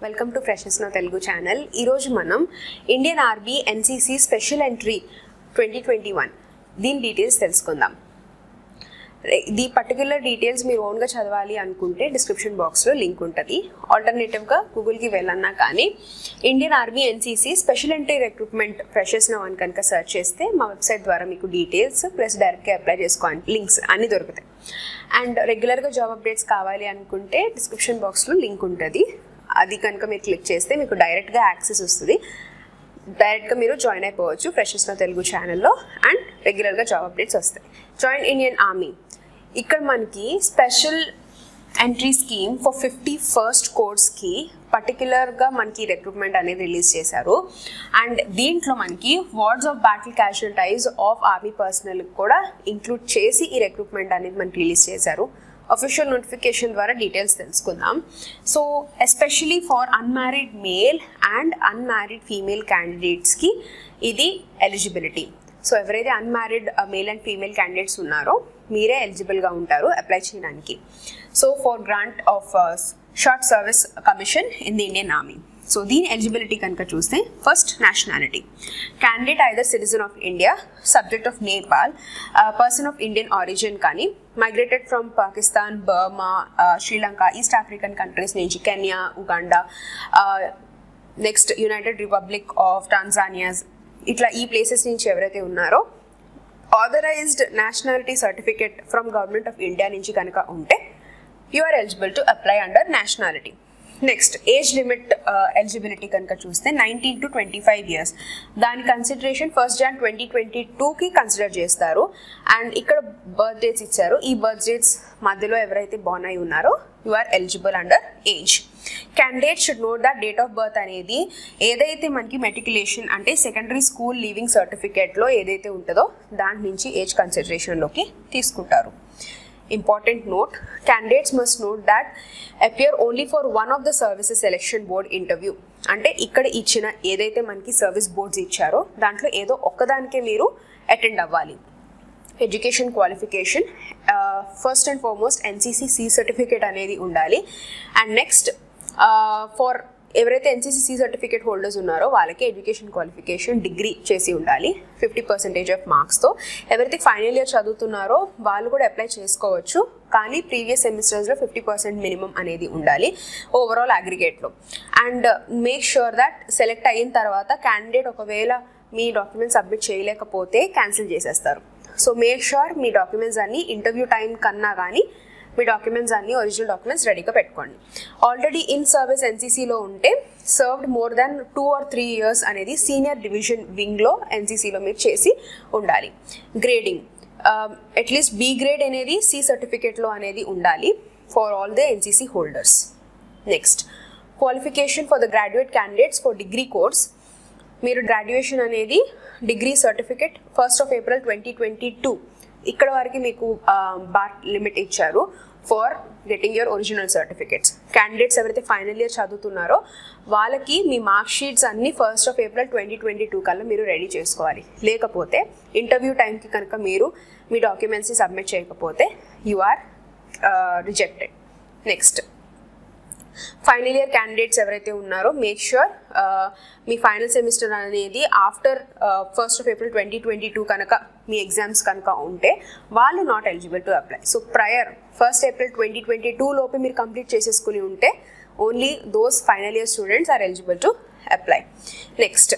welcome to ఫ్రెషెస్ నా Telugu channel ఈరోజు మనం Indian army NCC special entry twenty twenty one దీని డీటెయిల్స్ తెలుసుకుందాం రే- ఈ పర్టికులర్ డీటెయిల్స్ మీరు ఓన్గా చదవాలి అనుకుంటే డిస్క్రిప్షన్ బాక్స్లో లింక్ ఉంటుంది ఆల్టర్నేటివ్గా గూగుల్కి వెళ్ళన్నా కానీ Indian army NCC special entry recruitment freshers నా అని కనుక సెర్చ్ చేస్తే మా వెబ్సైట్ ద్వారా మీకు డీటెయిల్స్ ప్లస్ డైరెక్ట్గా అప్లై చేసుకోవాలి లింక్స్ అన్నీ దొరుకుతాయి అండ్ రెగ్యులర్గా జాబ్ అప్డేట్స్ కావాలి అనుకుంటే డిస్క్రిప్షన్ బాక్స్లో లింక్ ఉంటుంది అది కనుక మీరు క్లిక్ చేస్తే మీకు డైరెక్ట్గా యాక్సెస్ వస్తుంది డైరెక్ట్గా మీరు జాయిన్ అయిపోవచ్చు ఫ్రెషర్స్ నా తెలుగు ఛానల్లో అండ్ రెగ్యులర్గా జాబ్ అప్డేట్స్ వస్తాయి జాయిన్ ఇండియన్ ఆర్మీ ఇక్కడ మనకి special entry scheme for fifty first కోర్స్కి పర్టికులర్గా మనకి రిక్రూట్మెంట్ అనేది రిలీజ్ చేశారు అండ్ దీంట్లో మనకి wards of battle casualties of army personnel కూడా ఇంక్లూడ్ చేసి ఈ రిక్రూట్మెంట్ అనేది మనకి రిలీజ్ చేశారు అఫీషియల్ నోటిఫికేషన్ ద్వారా డీటెయిల్స్ తెలుసుకుందాం so especially for unmarried male and unmarried female క్యాండిడేట్స్కి ఇది ఎలిజిబిలిటీ సో ఎవరైతే unmarried male and female candidates ఉన్నారో మీరే ఎలిజిబుల్గా ఉంటారు అప్లై చేయడానికి so for grant of short service commission in the Indian army so దీని ఎలిజిబిలిటీ కనుక చూస్తే first nationality candidate either citizen of India subject of Nepal person of Indian origin కానీ migrated from Pakistan Burma Sri Lanka east African countries నుంచి Kenya Uganda next United Republic of Tanzanias ఇట్లా ఈ places నుంచి ఎవరైతే ఉన్నారో authorised nationality certificate from government of India నుంచి కనుక ఉంటే you are eligible to apply under nationality next age limit eligibility కనుక చూస్తే nineteen to twenty five years దాని consideration first Jan twenty twenty టూకి కన్సిడర్ చేస్తారు అండ్ ఇక్కడ బర్త్ డేట్స్ ఇచ్చారు ఈ బర్త్ డేట్స్ మధ్యలో ఎవరైతే బాన్ అయి ఉన్నారో you are eligible under age candidate should note the date of birth అనేది ఏదైతే మనకి మెటికులేషన్ అంటే సెకండరీ స్కూల్ లీవింగ్ సర్టిఫికేట్లో ఏదైతే ఉంటుందో దాని నుంచి ఏజ్ కన్సిడరేషన్లోకి తీసుకుంటారు important note candidates must note that appear only for one of the services selection board interview అంటే ఇక్కడ ఇచ్చిన ఏదైతే మనకి సర్వీస్ బోర్డ్స్ ఇచ్చారో దాంట్లో ఏదో ఒక్కదానికే మీరు అటెండ్ అవ్వాలి education qualification first and foremost NCC C certificate అనేది ఉండాలి అండ్ నెక్స్ట్ ఫర్ ఎవరైతే ఎన్సీసీ సి సర్టిఫికేట్ హోల్డర్స్ ఉన్నారో వాళ్ళకి ఎడ్యుకేషన్ క్వాలిఫికేషన్ డిగ్రీ చేసి ఉండాలి ఫిఫ్టీ పర్సెంటేజ్ ఆఫ్ మార్క్స్తో ఎవరైతే ఫైనల్ ఇయర్ చదువుతున్నారో వాళ్ళు కూడా అప్లై చేసుకోవచ్చు కానీ ప్రీవియస్ సెమిస్టర్స్లో ఫిఫ్టీ పర్సెంట్ మినిమం అనేది ఉండాలి ఓవరాల్ అగ్రిగేట్లో and make sure that select అయిన తర్వాత క్యాండిడేట్ ఒకవేళ మీ డాక్యుమెంట్స్ సబ్మిట్ చేయలేకపోతే క్యాన్సిల్ చేసేస్తారు సో మేక్ షూర్ మీ డాక్యుమెంట్స్ అన్ని ఇంటర్వ్యూ టైం కన్నా కానీ మీ డాక్యుమెంట్స్ అన్ని ఒరిజినల్ డాక్యుమెంట్స్ రెడీగా పెట్టుకోండి ఆల్రెడీ ఇన్ సర్వీస్ ఎన్సీసీలో ఉంటే served more than two or three years అనేది సీనియర్ డివిజన్ వింగ్లో ఎన్సీసీలో మీరు చేసి ఉండాలి గ్రేడింగ్ అట్లీస్ట్ బి గ్రేడ్ అనేది సి సర్టిఫికేట్లో అనేది ఉండాలి for all the NCC holders next qualification for the graduate candidates for degree course మీరు గ్రాడ్యుయేషన్ అనేది degree certificate first of April twenty twenty two ఇక్కడ వరకు మీకు బార్ లిమిట్ ఇచ్చారు for getting your original certificates candidates ఎవరైతే final year చదువుతున్నారో వాళ్ళకి మీ మార్క్ షీట్స్ అన్ని first of April twenty twenty two కల్లా మీరు రెడీ చేసుకోవాలి లేకపోతే ఇంటర్వ్యూ టైంకి కనుక మీరు మీ డాక్యుమెంట్స్ని సబ్మిట్ చేయకపోతే you are rejected next final year candidates ఎవరైతే ఉన్నారో మేక్ ష్యూర్ మీ ఫైనల్ సెమిస్టర్ అనేది after first of April twenty twenty two కనుక మీ ఎగ్జామ్స్ కనుక ఉంటే వాళ్ళు not eligible to apply so prior first April twenty twenty two లోపే మీరు కంప్లీట్ చేసేసుకుని ఉంటే only those final year students are eligible to apply next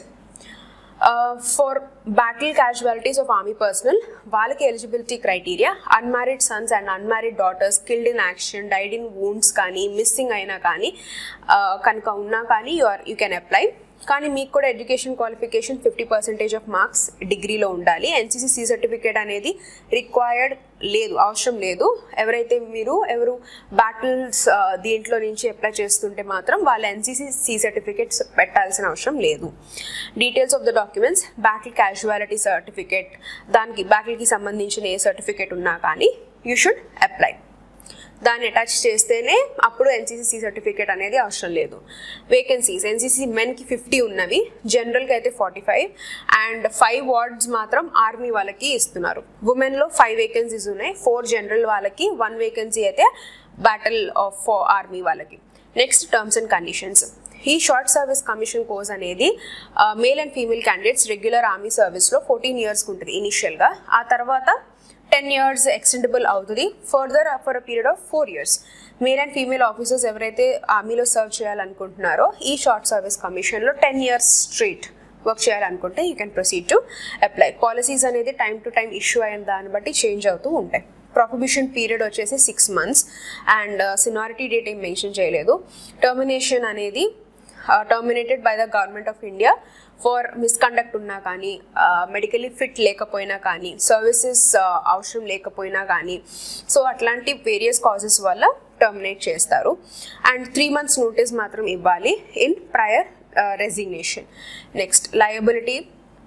for battle casualties of army personnel వాళ్ళకి eligibility criteria unmarried sons and unmarried daughters killed in action died in wounds కానీ missing అయినా కానీ కనుక ఉన్నా కానీ you are you can apply కానీ మీకు కూడా education qualification fifty percentage of marks డిగ్రీలో ఉండాలి ఎన్సీసీ సి సర్టిఫికేట్ అనేది రిక్వైర్డ్ లేదు అవసరం లేదు ఎవరైతే మీరు ఎవరు బ్యాటిల్స్ దీంట్లో నుంచి అప్లై చేస్తుంటే మాత్రం వాళ్ళ ఎన్సీసీ సి సర్టిఫికేట్స్ పెట్టాల్సిన అవసరం లేదు details of the documents battle casualty certificate దానికి బ్యాటిల్కి సంబంధించిన ఏ సర్టిఫికేట్ ఉన్నా కానీ యూ షుడ్ అప్లై దాన్ని అటాచ్ చేస్తేనే అప్పుడు ఎన్సీసీ సర్టిఫికేట్ అనేది అవసరం లేదు వేకెన్సీస్ ఎన్సీసీ మెన్కి ఫిఫ్టీ ఉన్నవి జనరల్కి అయితే forty five and five wards మాత్రం ఆర్మీ వాళ్ళకి ఇస్తున్నారు ఉమెన్లో ఫైవ్ వేకెన్సీస్ ఉన్నాయి ఫోర్ జనరల్ వాళ్ళకి వన్ వేకెన్సీ అయితే బ్యాటిల్ ఆఫ్ ఆర్మీ వాళ్ళకి నెక్స్ట్ టర్మ్స్ అండ్ కండిషన్స్ ఈ షార్ట్ సర్వీస్ కమిషన్ కోర్స్ అనేది male and female candidates regular army సర్వీస్లో ఫోర్టీన్ ఇయర్స్కి ఉంటుంది ఇనిషియల్గా ఆ తర్వాత టెన్ ఇయర్స్ ఎక్స్టెండబుల్ అవుతుంది further for a period of four years male and female officers ఎవరైతే ఆర్మీలో సర్వ్ చేయాలనుకుంటున్నారో ఈ షార్ట్ సర్వీస్ కమిషన్లో టెన్ ఇయర్స్ స్ట్రీట్ వర్క్ చేయాలనుకుంటే you can proceed to apply policies అనేది టైం టు టైం ఇష్యూ అయిన దాన్ని బట్టి చేంజ్ అవుతూ ఉంటాయి ప్రొఫిబిషన్ పీరియడ్ వచ్చేసి six months and seniority date ఏం మెన్షన్ చేయలేదు టర్మినేషన్ అనేది terminated by the government of India for misconduct ఉన్నా కానీ మెడికలీ ఫిట్ లేకపోయినా కానీ సర్వీసెస్ అవసరం లేకపోయినా కానీ సో అట్లాంటి వేరియస్ కాజెస్ వల్ల టర్మినేట్ చేస్తారు అండ్ త్రీ మంత్స్ నోటీస్ మాత్రం ఇవ్వాలి in prior resignation next liability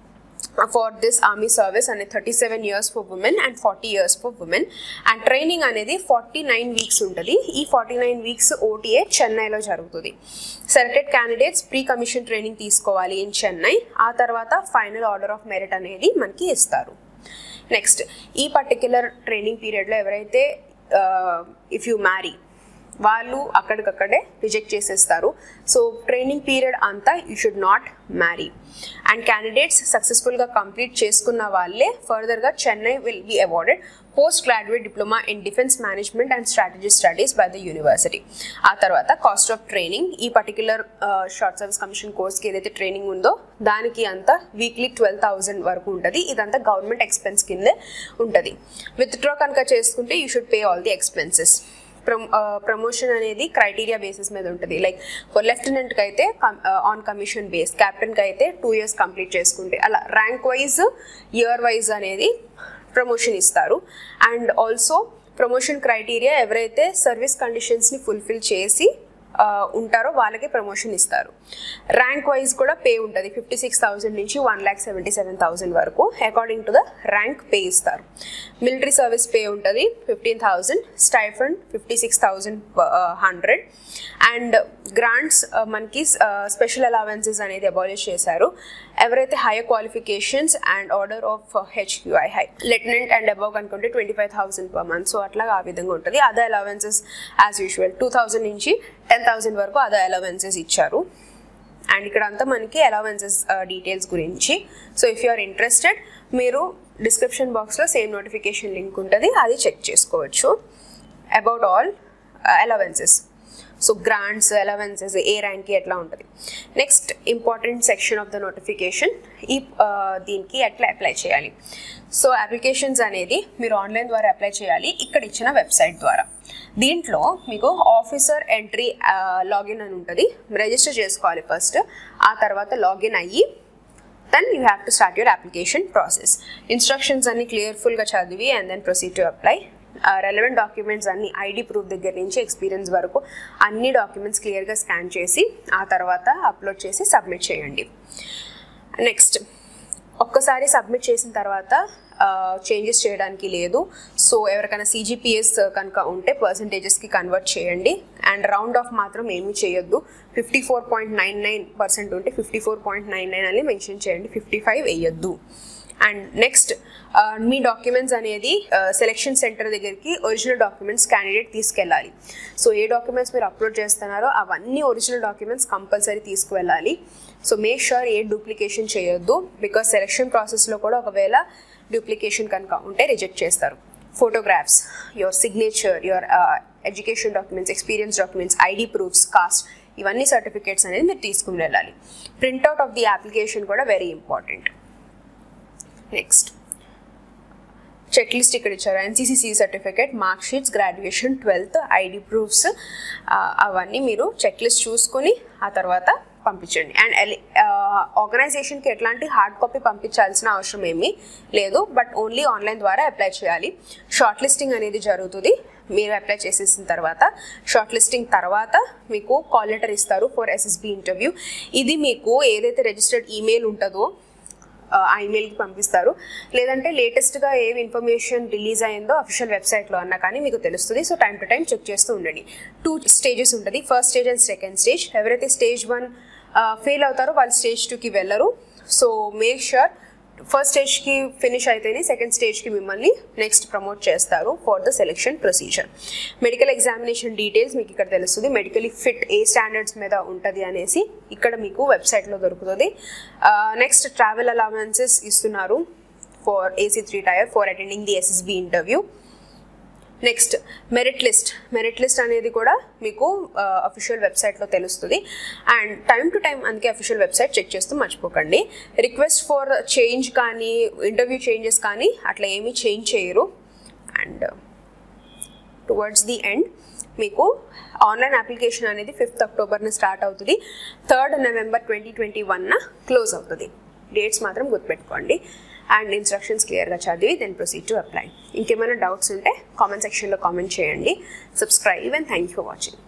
for this army service అనేది thirty seven years for women and forty years for women and training అనేది ఫార్టీ నైన్ వీక్స్ ఉంటుంది ఈ forty nine weeks OTA చెన్నైలో జరుగుతుంది selected candidates pre commission training తీసుకోవాలి in Chennai ఆ తర్వాత final order of merit అనేది మనకి ఇస్తారు నెక్స్ట్ ఈ పర్టిక్యులర్ ట్రైనింగ్ పీరియడ్లో ఎవరైతే ఇఫ్ యూ మ్యారీ వాళ్ళు అక్కడికక్కడే రిజెక్ట్ చేసేస్తారు సో ట్రైనింగ్ పీరియడ్ అంతా you should not marry and candidates సక్సెస్ఫుల్గా కంప్లీట్ చేసుకున్న వాళ్ళే ఫర్దర్గా Chennai will be awarded post graduate diploma in defence management and strategy studies by the university ఆ తర్వాత కాస్ట్ ఆఫ్ ట్రైనింగ్ ఈ పర్టికులర్ షార్ట్ సర్వీస్ కమిషన్ కోర్స్కి ఏదైతే ట్రైనింగ్ ఉందో దానికి అంతా వీక్లీ ట్వెల్వ్ థౌజండ్ వరకు ఉంటుంది ఇదంతా గవర్నమెంట్ ఎక్స్పెన్స్ కిందే ఉంటుంది విత్డ్రా కనుక చేసుకుంటే you should pay all the expenses promotion అనేది క్రైటీరియా బేసిస్ మీద ఉంటుంది లైక్ ఫర్ లెఫ్టినెంట్కి అయితే ఆన్ కమిషన్ బేస్ క్యాప్టెన్కి అయితే టూ ఇయర్స్ కంప్లీట్ చేసుకుంటే అలా ర్యాంక్ వైజ్ ఇయర్ వైజ్ అనేది ప్రమోషన్ ఇస్తారు అండ్ ఆల్సో ప్రమోషన్ క్రైటీరియా ఎవరైతే సర్వీస్ కండిషన్స్ని ఫుల్ఫిల్ చేసి ఉంటారో వాళ్ళకి ప్రమోషన్ ఇస్తారు ర్యాంక్ వైజ్ కూడా పే ఉంటుంది ఫిఫ్టీ సిక్స్ థౌసండ్ నుంచి one lakh seventy seven thousand వరకు according to the rank pay ఇస్తారు మిలిటరీ సర్వీస్ పే ఉంటుంది fifteen thousand stipend fifty six thousand hundred and grants మనకి స్పెషల్ అలవెన్సెస్ అనేది అబాలిష్ చేశారు ఎవరైతే higher qualifications and order of హెచ్క్యూఐ high lieutenant and above అనుకుంటే twenty five thousand per month so అట్లా ఆ విధంగా ఉంటుంది other allowances as usual two thousand నుంచి టెన్ థౌసండ్ వరకు అదర్ అలవెన్సెస్ ఇచ్చారు అండ్ ఇక్కడ అంతా మనకి అలవెన్సెస్ డీటెయిల్స్ గురించి so if you are interested మీరు డిస్క్రిప్షన్ బాక్స్లో సేమ్ నోటిఫికేషన్ లింక్ ఉంటుంది అది చెక్ చేసుకోవచ్చు about all allowances so grants allowances ఏ ర్యాంక్కి ఎట్లా ఉంటుంది next important section of the notification ఈ దీనికి ఎట్లా అప్లై చేయాలి సో అప్లికేషన్స్ అనేది మీరు ఆన్లైన్ ద్వారా అప్లై చేయాలి ఇక్కడ ఇచ్చిన వెబ్సైట్ ద్వారా దీంట్లో మీకు ఆఫీసర్ ఎంట్రీ లాగిన్ అని ఉంటుంది రిజిస్టర్ చేసుకోవాలి ఫస్ట్ ఆ తర్వాత లాగిన్ అయ్యి then you have to start your application process instructions అన్ని క్లియర్ఫుల్గా చదివి and then proceed to apply relevant documents అన్ని ఐడి ప్రూఫ్ దగ్గర నుంచి ఎక్స్పీరియన్స్ వరకు అన్ని డాక్యుమెంట్స్ క్లియర్గా స్కాన్ చేసి ఆ తర్వాత అప్లోడ్ చేసి సబ్మిట్ చేయండి నెక్స్ట్ ఒక్కసారి సబ్మిట్ చేసిన తర్వాత చేంజెస్ చేయడానికి లేదు సో ఎవరికైనా సీజీపీఎస్ కనుక ఉంటే పర్సంటేజెస్కి కన్వర్ట్ చేయండి అండ్ రౌండ్ ఆఫ్ మాత్రం ఏమీ చేయొద్దు fifty four point nine nine percent ఉంటే fifty four point nine nine అని మెన్షన్ చేయండి ఫిఫ్టీ ఫైవ్ వేయొద్దు అండ్ నెక్స్ట్ మీ డాక్యుమెంట్స్ అనేది సెలెక్షన్ సెంటర్ దగ్గరికి ఒరిజినల్ డాక్యుమెంట్స్ క్యాండిడేట్ తీసుకెళ్ళాలి సో ఏ డాక్యుమెంట్స్ మీరు అప్లోడ్ చేస్తున్నారో అవన్నీ ఒరిజినల్ డాక్యుమెంట్స్ కంపల్సరీ తీసుకువెళ్ళాలి సో మేక్ షూర్ ఏ డూప్లికేషన్ చేయొద్దు బికాస్ సెలెక్షన్ ప్రాసెస్లో కూడా ఒకవేళ డూప్లికేషన్ కనుక ఉంటే రిజెక్ట్ చేస్తారు photographs your signature your education documents experience documents ID proofs caste ఇవన్నీ సర్టిఫికేట్స్ అనేది మీరు తీసుకుని వెళ్ళాలి ప్రింట్అవుట్ ఆఫ్ ది అప్లికేషన్ కూడా very important next check list ఇక్కడ ఇచ్చారు NCC certificate mark sheets graduation twelfth ID proofs అవన్నీ మీరు చెక్ లిస్ట్ చూసుకొని ఆ తర్వాత పంపించండి అండ్ ఆర్గనైజేషన్కి ఎట్లాంటి హార్డ్ కాపీ పంపించాల్సిన అవసరం ఏమీ లేదు బట్ ఓన్లీ ఆన్లైన్ ద్వారా అప్లై చేయాలి షార్ట్ లిస్టింగ్ అనేది జరుగుతుంది మీరు అప్లై చేసేసిన తర్వాత షార్ట్ లిస్టింగ్ తర్వాత మీకు కాల్ లెటర్ ఇస్తారు ఫర్ ఎస్ఎస్బి ఇంటర్వ్యూ ఇది మీకు ఏదైతే రిజిస్టర్డ్ ఈమెయిల్ ఉంటుందో ఆ ఈమెయిల్కి పంపిస్తారు లేదంటే లేటెస్ట్గా ఏవి ఇన్ఫర్మేషన్ రిలీజ్ అయిందో అఫీషియల్ వెబ్సైట్లో అన్నా కానీ మీకు తెలుస్తుంది so time to time check చేస్తూ ఉండండి టూ స్టేజెస్ ఉంటుంది first stage and second stage ఎవరైతే స్టేజ్ వన్ ఫెయిల్ అవుతారో వాళ్ళు స్టేజ్ టూకి వెళ్ళరు సో మేక్ షూర్ ఫస్ట్ స్టేజ్కి ఫినిష్ అయితేనే సెకండ్ స్టేజ్కి మిమ్మల్ని నెక్స్ట్ ప్రమోట్ చేస్తారు for the selection procedure medical examination details మీకు ఇక్కడ తెలుస్తుంది మెడికలీ ఫిట్ ఏ స్టాండర్డ్స్ మీద ఉంటుంది అనేసి ఇక్కడ మీకు వెబ్సైట్లో దొరుకుతుంది నెక్స్ట్ ట్రావెల్ అలవెన్సెస్ ఇస్తున్నారు for AC three tier for attending the SSB interview next merit list merit list అనేది కూడా మీకు అఫీషియల్ వెబ్సైట్లో తెలుస్తుంది అండ్ టైం టు టైం అందుకే అఫీషియల్ వెబ్సైట్ చెక్ చేస్తూ మర్చిపోకండి రిక్వెస్ట్ ఫర్ చేంజ్ కానీ ఇంటర్వ్యూ చేంజెస్ కానీ అట్లా ఏమీ చేంజ్ చేయరు అండ్ టువర్డ్స్ ది ఎండ్ మీకు ఆన్లైన్ అప్లికేషన్ అనేది ఫిఫ్త్ అక్టోబర్న స్టార్ట్ అవుతుంది థర్డ్ నవంబర్ ట్వంటీ ట్వంటీ వన్న క్లోజ్ అవుతుంది డేట్స్ మాత్రం గుర్తుపెట్టుకోండి అండ్ ఇన్స్ట్రక్షన్స్ క్లియర్గా చదివి దెన్ ప్రొసీడ్ టు అప్లై ఇంకేమైనా డౌట్స్ ఉంటే కామెంట్ సెక్షన్లో కామెంట్ చేయండి subscribe and thank you for watching